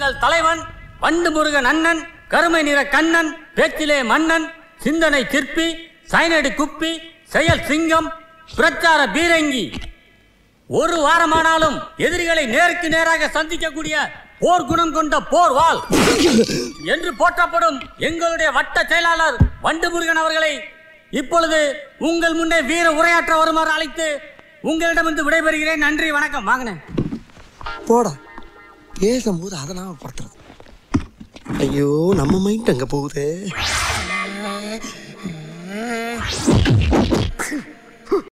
எங்கள் தலைவன் வண்டு முருகன் அண்ணன் கருமை நிற கண்ணன் பேச்சிலே மன்னன் சிந்தனை சிற்பி சைனடி குப்பி செயல் சிங்கம் பிரச்சார பீரங்கி ஒரு வாரமானாலும் எதிரிகளை நேருக்கு நேராக சந்திக்கக்கூடிய போர் குணம் கொண்ட போர் வாள் என்று போற்றப்படும் எங்களுடைய வட்ட செயலாளர் வண்டு முருகன் அவர்களை இப்பொழுது உங்கள் முன்னே வீர உரையாற்ற வருமாறு அழைத்து உங்களிடமிருந்து விடைபெறுகிறேன் நன்றி வணக்கம் வாங்கினேன் போடா பேசும்போது அதை நாம படுத்துறது ஐயோ நம்ம மைண்ட் அங்க போகுது